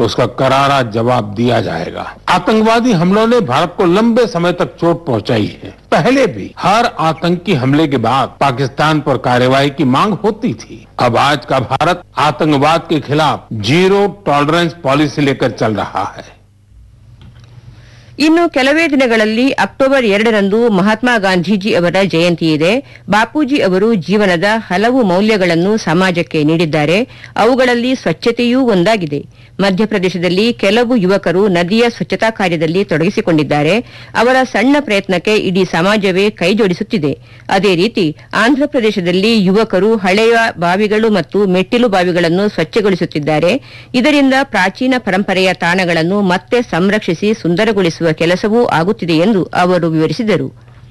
तो उसका करारा जवाब दिया जाएगा आतंकवादी हमलों ने भारत को लंबे समय तक चोट पहुंचाई है पहले भी हर आतंकी हमले के बाद पाकिस्तान पर कार्रवाई की मांग होती थी अब आज का भारत आतंकवाद के खिलाफ जीरो टॉलरेंस पॉलिसी लेकर चल रहा है ಇನ್ನು ಕೆಲವೇ ದಿನಗಳಲ್ಲಿ ಅಕ್ಟೋಬರ್ ಎರಡರಂದು ಮಹಾತ್ಮ ಗಾಂಧೀಜಿ ಅವರ ಜಯಂತಿ ಇದೆ ಬಾಪೂಜಿ ಅವರು ಜೀವನದ ಹಲವು ಮೌಲ್ಯಗಳನ್ನು ಸಮಾಜಕ್ಕೆ ನೀಡಿದ್ದಾರೆ ಅವುಗಳಲ್ಲಿ ಸ್ವಚ್ಛತೆಯೂ ಒಂದಾಗಿದೆ ಮಧ್ಯಪ್ರದೇಶದಲ್ಲಿ ಕೆಲವು ಯುವಕರು ನದಿಯ ಸ್ವಚ್ಛತಾ ಕಾರ್ಯದಲ್ಲಿ ತೊಡಗಿಸಿಕೊಂಡಿದ್ದಾರೆ ಅವರ ಸಣ್ಣ ಪ್ರಯತ್ನಕ್ಕೆ ಇಡೀ ಸಮಾಜವೇ ಕೈಜೋಡಿಸುತ್ತಿದೆ ಅದೇ ರೀತಿ ಆಂಧ್ರಪ್ರದೇಶದಲ್ಲಿ ಯುವಕರು ಹಳೆಯ ಬಾವಿಗಳು ಮತ್ತು ಮೆಟ್ಟಿಲು ಬಾವಿಗಳನ್ನು ಸ್ವಚ್ಛಗೊಳಿಸುತ್ತಿದ್ದಾರೆ ಇದರಿಂದ ಪ್ರಾಚೀನ ಪರಂಪರೆಯ ತಾಣಗಳನ್ನು ಮತ್ತೆ ಸಂರಕ್ಷಿಸಿ ಸುಂದರಗೊಳಿಸುವ ಕೆಲಸವೂ ಆಗುತ್ತಿದೆ ಎಂದು ಅವರು ವಿವರಿಸಿದರು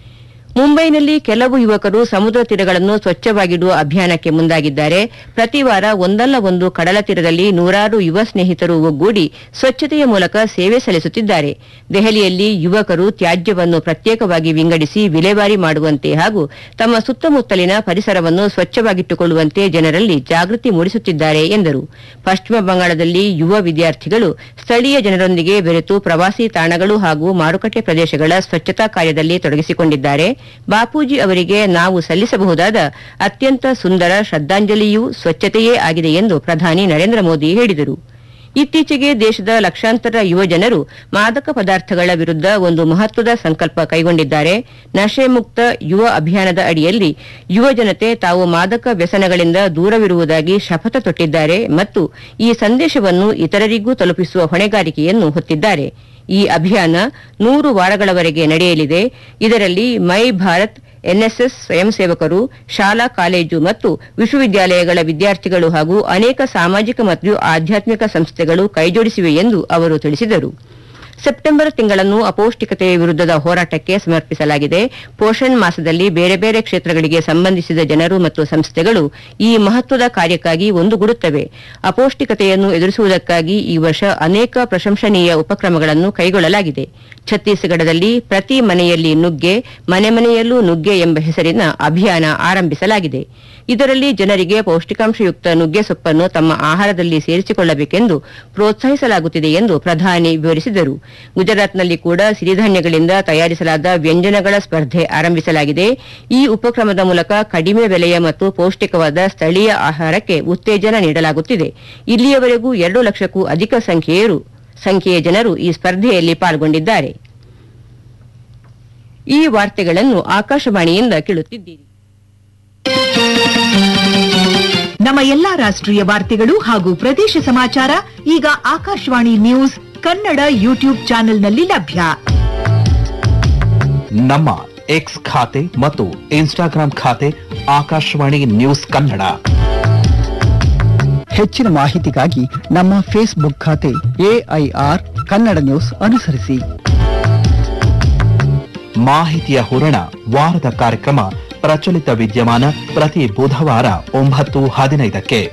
ಮುಂಬೈನಲ್ಲಿ ಕೆಲವು ಯುವಕರು ಸಮುದ್ರ ತೀರಗಳನ್ನು ಸ್ವಚ್ಛವಾಗಿಡುವ ಅಭಿಯಾನಕ್ಕೆ ಮುಂದಾಗಿದ್ದಾರೆ ಪ್ರತಿ ವಾರ ಒಂದಲ್ಲ ಒಂದು ಕಡಲ ತೀರದಲ್ಲಿ ನೂರಾರು ಯುವ ಸ್ನೇಹಿತರು ಒಗ್ಗೂಡಿ ಸ್ವಚ್ಛತೆಯ ಮೂಲಕ ಸೇವೆ ಸಲ್ಲಿಸುತ್ತಿದ್ದಾರೆ ದೆಹಲಿಯಲ್ಲಿ ಯುವಕರು ತ್ಯಾಜ್ಯವನ್ನು ಪ್ರತ್ಯೇಕವಾಗಿ ವಿಂಗಡಿಸಿ ವಿಲೇವಾರಿ ಮಾಡುವಂತೆ ಹಾಗೂ ತಮ್ಮ ಸುತ್ತಮುತ್ತಲಿನ ಪರಿಸರವನ್ನು ಸ್ವಚ್ಛವಾಗಿಟ್ಟುಕೊಳ್ಳುವಂತೆ ಜನರಲ್ಲಿ ಜಾಗೃತಿ ಮೂಡಿಸುತ್ತಿದ್ದಾರೆ ಎಂದರು ಪಶ್ಚಿಮ ಬಂಗಾಳದಲ್ಲಿ ಯುವ ವಿದ್ಯಾರ್ಥಿಗಳು ಸ್ಥಳೀಯ ಜನರೊಂದಿಗೆ ಬೆರೆತು ಪ್ರವಾಸಿ ತಾಣಗಳು ಹಾಗೂ ಮಾರುಕಟ್ಟೆ ಪ್ರದೇಶಗಳ ಸ್ವಚ್ಛತಾ ಕಾರ್ಯದಲ್ಲಿ ತೊಡಗಿಸಿಕೊಂಡಿದ್ದಾರೆ ಬಾಪೂಜಿ ಅವರಿಗೆ ನಾವು ಸಲ್ಲಿಸಬಹುದಾದ ಅತ್ಯಂತ ಸುಂದರ ಶ್ರದ್ದಾಂಜಲಿಯೂ ಸ್ವಚ್ಛತೆಯೇ ಆಗಿದೆ ಎಂದು ಪ್ರಧಾನಿ ನರೇಂದ್ರ ಮೋದಿ ಹೇಳಿದರು ಇತ್ತೀಚೆಗೆ ದೇಶದ ಲಕ್ಷಾಂತರ ಯುವ ಜನರು ಮಾದಕ ಪದಾರ್ಥಗಳ ವಿರುದ್ಧ ಒಂದು ಮಹತ್ವದ ಸಂಕಲ್ಪ ಕೈಗೊಂಡಿದ್ದಾರೆ ನಶೆ ಮುಕ್ತ ಯುವ ಅಭಿಯಾನದ ಅಡಿಯಲ್ಲಿ ಯುವ ಜನತೆ ತಾವು ಮಾದಕ ವ್ಯಸನಗಳಿಂದ ದೂರವಿರುವುದಾಗಿ ಶಪಥ ತೊಟ್ಟಿದ್ದಾರೆ ಮತ್ತು ಈ ಸಂದೇಶವನ್ನು ಇತರರಿಗೂ ತಲುಪಿಸುವ ಹೊಣೆಗಾರಿಕೆಯನ್ನು ಹೊತ್ತಿದ್ದಾರೆ ಈ ಅಭಿಯಾನ ನೂರು ವಾರಗಳವರೆಗೆ ನಡೆಯಲಿದೆ ಇದರಲ್ಲಿ ಮೈ ಭಾರತ್ ಎನ್ಎಸ್ಎಸ್ ಸ್ವಯಂ ಸೇವಕರು ಶಾಲಾ ಕಾಲೇಜು ಮತ್ತು ವಿಶ್ವವಿದ್ಯಾಲಯಗಳ ವಿದ್ಯಾರ್ಥಿಗಳು ಹಾಗೂ ಅನೇಕ ಸಾಮಾಜಿಕ ಮತ್ತು ಆಧ್ಯಾತ್ಮಿಕ ಸಂಸ್ಥೆಗಳು ಕೈಜೋಡಿಸಿವೆ ಎಂದು ಅವರು ತಿಳಿಸಿದರು ಸೆಪ್ಟೆಂಬರ್ ತಿಂಗಳನ್ನು ಅಪೌಷ್ಟಿಕತೆಯ ವಿರುದ್ಧದ ಹೋರಾಟಕ್ಕೆ ಸಮರ್ಪಿಸಲಾಗಿದೆ ಪೋಷಣ್ ಮಾಸದಲ್ಲಿ ಬೇರೆ ಬೇರೆ ಕ್ಷೇತ್ರಗಳಿಗೆ ಸಂಬಂಧಿಸಿದ ಜನರು ಮತ್ತು ಸಂಸ್ಥೆಗಳು ಈ ಮಹತ್ವದ ಕಾರ್ಯಕ್ಕಾಗಿ ಒಂದುಗೂಡುತ್ತವೆ ಅಪೌಷ್ಟಿಕತೆಯನ್ನು ಎದುರಿಸುವುದಕ್ಕಾಗಿ ಈ ವರ್ಷ ಅನೇಕ ಪ್ರಶಂಸನೀಯ ಉಪಕ್ರಮಗಳನ್ನು ಕೈಗೊಳ್ಳಲಾಗಿದೆ ಛತ್ತೀಸ್ಗಢದಲ್ಲಿ ಪ್ರತಿ ಮನೆಯಲ್ಲಿ ನುಗ್ಗೆ ಮನೆ ಮನೆಯಲ್ಲೂ ನುಗ್ಗೆ ಎಂಬ ಹೆಸರಿನ ಅಭಿಯಾನ ಆರಂಭಿಸಲಾಗಿದೆ ಇದರಲ್ಲಿ ಜನರಿಗೆ ಪೌಷ್ಟಿಕಾಂಶಯುಕ್ತ ನುಗ್ಗೆ ಸೊಪ್ಪನ್ನು ತಮ್ಮ ಆಹಾರದಲ್ಲಿ ಸೇರಿಸಿಕೊಳ್ಳಬೇಕೆಂದು ಪ್ರೋತ್ಸಾಹಿಸಲಾಗುತ್ತಿದೆ ಎಂದು ಪ್ರಧಾನಿ ವಿವರಿಸಿದರು ಗುಜರಾತ್ನಲ್ಲಿ ಕೂಡ ಸಿರಿಧಾನ್ಯಗಳಿಂದ ತಯಾರಿಸಲಾದ ವ್ಯಂಜನಗಳ ಸ್ಪರ್ಧೆ ಆರಂಭಿಸಲಾಗಿದೆ ಈ ಉಪಕ್ರಮದ ಮೂಲಕ ಕಡಿಮೆ ಬೆಲೆಯ ಮತ್ತು ಪೌಷ್ಟಿಕವಾದ ಸ್ಥಳೀಯ ಆಹಾರಕ್ಕೆ ಉತ್ತೇಜನ ನೀಡಲಾಗುತ್ತಿದೆ ಇಲ್ಲಿಯವರೆಗೂ ಎರಡು ಲಕ್ಷಕ್ಕೂ ಅಧಿಕ ಸಂಖ್ಯೆಯರು ಸಂಖ್ಯೆಯ ಜನರು ಈ ಸ್ಪರ್ಧೆಯಲ್ಲಿ ಪಾಲ್ಗೊಂಡಿದ್ದಾರೆ ಈ ವಾರ್ತೆಗಳನ್ನು ಆಕಾಶವಾಣಿಯಿಂದ ಕೇಳುತ್ತಿದ್ದೀರಿ ನಮ್ಮ ಎಲ್ಲಾ ರಾಷ್ಟ್ರೀಯ ವಾರ್ತೆಗಳು ಹಾಗೂ ಪ್ರದೇಶ ಸಮಾಚಾರ ಈಗ ಆಕಾಶವಾಣಿ ನ್ಯೂಸ್ ಕನ್ನಡ ಯೂಟ್ಯೂಬ್ ಚಾನೆಲ್ನಲ್ಲಿ ಲಭ್ಯ ನಮ್ಮ ಎಕ್ಸ್ ಖಾತೆ ಮತ್ತು ಇನ್ಸ್ಟಾಗ್ರಾಂ ಖಾತೆ ಆಕಾಶವಾಣಿ ನ್ಯೂಸ್ ಕನ್ನಡ ಹೆಚ್ಚಿನ ಮಾಹಿತಿಗಾಗಿ ನಮ್ಮ ಫೇಸ್ಬುಕ್ ಖಾತೆ ಎಐಆರ್ ಕನ್ನಡ ನ್ಯೂಸ್ ಅನುಸರಿಸಿ ಮಾಹಿತಿಯ ಹೂರಣ ವಾರದ ಕಾರ್ಯಕ್ರಮ ಪ್ರಚಲಿತ ವಿದ್ಯಮಾನ ಪ್ರತಿ ಬುಧವಾರ ಒಂಬತ್ತು ಹದಿನೈದಕ್ಕೆ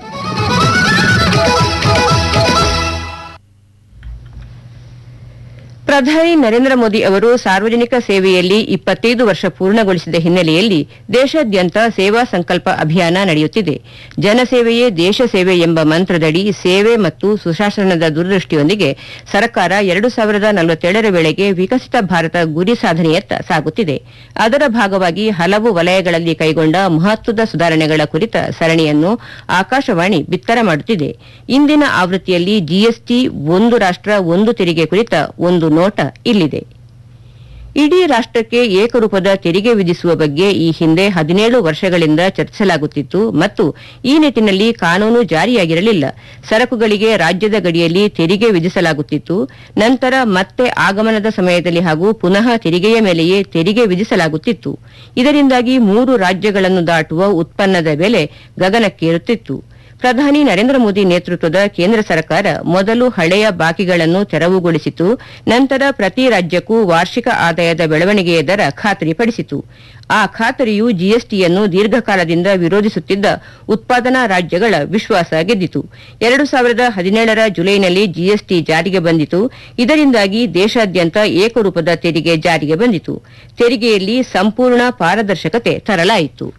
ಪ್ರಧಾನಿ ನರೇಂದ್ರ ಮೋದಿ ಅವರು ಸಾರ್ವಜನಿಕ ಸೇವೆಯಲ್ಲಿ ಇಪ್ಪತ್ತೈದು ವರ್ಷ ಪೂರ್ಣಗೊಳಿಸಿದ ಹಿನ್ನೆಲೆಯಲ್ಲಿ ದೇಶಾದ್ಯಂತ ಸೇವಾ ಸಂಕಲ್ಪ ಅಭಿಯಾನ ನಡೆಯುತ್ತಿದೆ ಜನಸೇವೆಯೇ ದೇಶ ಸೇವೆ ಎಂಬ ಮಂತ್ರದಡಿ ಸೇವೆ ಮತ್ತು ಸುಶಾಸನದ ದೂರದೃಷ್ಟಿಯೊಂದಿಗೆ ಸರ್ಕಾರ ಎರಡು ಸಾವಿರದ ನಲವತ್ತೇಳರ ವೇಳೆಗೆ ವಿಕಸಿತ ಭಾರತ ಗುರಿ ಸಾಧನೆಯತ್ತ ಸಾಗುತ್ತಿದೆ ಅದರ ಭಾಗವಾಗಿ ಹಲವು ವಲಯಗಳಲ್ಲಿ ಕೈಗೊಂಡ ಮಹತ್ವದ ಸುಧಾರಣೆಗಳ ಕುರಿತ ಸರಣಿಯನ್ನು ಆಕಾಶವಾಣಿ ಬಿತ್ತರ ಮಾಡುತ್ತಿದೆ ಇಂದಿನ ಆವೃತ್ತಿಯಲ್ಲಿ ಜಿಎಸ್ಟಿ ಒಂದು ರಾಷ್ಟ್ರ ಒಂದು ತೆರಿಗೆ ಕುರಿತ ಒಂದು ನೋಟ ಇಲ್ಲಿದೆ ಇಡೀ ರಾಷ್ಟ್ರಕ್ಕೆ ಏಕರೂಪದ ತೆರಿಗೆ ವಿಧಿಸುವ ಬಗ್ಗೆ ಈ ಹಿಂದೆ ಹದಿನೇಳು ವರ್ಷಗಳಿಂದ ಚರ್ಚಿಸಲಾಗುತ್ತಿತ್ತು ಮತ್ತು ಈ ನಿಟ್ಟಿನಲ್ಲಿ ಕಾನೂನು ಜಾರಿಯಾಗಿರಲಿಲ್ಲ ಸರಕುಗಳಿಗೆ ರಾಜ್ಯದ ಗಡಿಯಲ್ಲಿ ತೆರಿಗೆ ವಿಧಿಸಲಾಗುತ್ತಿತ್ತು ನಂತರ ಮತ್ತೆ ಆಗಮನದ ಸಮಯದಲ್ಲಿ ಹಾಗೂ ಪುನಃ ತೆರಿಗೆಯ ಮೇಲೆಯೇ ತೆರಿಗೆ ವಿಧಿಸಲಾಗುತ್ತಿತ್ತು ಇದರಿಂದಾಗಿ ಮೂರು ರಾಜ್ಯಗಳನ್ನು ದಾಟುವ ಉತ್ಪನ್ನದ ಬೆಲೆ ಗಗನಕ್ಕೇರುತ್ತಿತ್ತು ಪ್ರಧಾನಿ ನರೇಂದ್ರ ಮೋದಿ ನೇತೃತ್ವದ ಕೇಂದ್ರ ಸರ್ಕಾರ ಮೊದಲು ಹಳೆಯ ಬಾಕಿಗಳನ್ನು ತೆರವುಗೊಳಿಸಿತು ನಂತರ ಪ್ರತಿ ರಾಜ್ಯಕ್ಕೂ ವಾರ್ಷಿಕ ಆದಾಯದ ಬೆಳವಣಿಗೆಯ ದರ ಖಾತರಿಪಡಿಸಿತು ಆ ಖಾತರಿಯು ಜಿಎಸ್ಟಿಯನ್ನು ದೀರ್ಘಕಾಲದಿಂದ ವಿರೋಧಿಸುತ್ತಿದ್ದ ಉತ್ಪಾದನಾ ರಾಜ್ಯಗಳ ವಿಶ್ವಾಸ ಗೆದ್ದಿತು ಎರಡು ಸಾವಿರದ ಹದಿನೇಳರ ಜುಲೈನಲ್ಲಿ ಜಿಎಸ್ಟಿ ಜಾರಿಗೆ ಬಂದಿತು ಇದರಿಂದಾಗಿ ದೇಶಾದ್ಯಂತ ಏಕರೂಪದ ತೆರಿಗೆ ಜಾರಿಗೆ ಬಂದಿತು ತೆರಿಗೆಯಲ್ಲಿ ಸಂಪೂರ್ಣ ಪಾರದರ್ಶಕತೆ ತರಲಾಯಿತು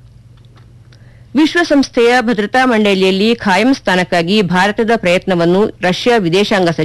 ವಿಶ್ವಸಂಸ್ಥೆಯ ಭದ್ರತಾ ಮಂಡಳಿಯಲ್ಲಿ ಖಾಯಂ ಸ್ಥಾನಕ್ಕಾಗಿ ಭಾರತದ ಪ್ರಯತ್ನವನ್ನು ರಷ್ಯಾ ವಿದೇಶಾಂಗ ಸಚಿವ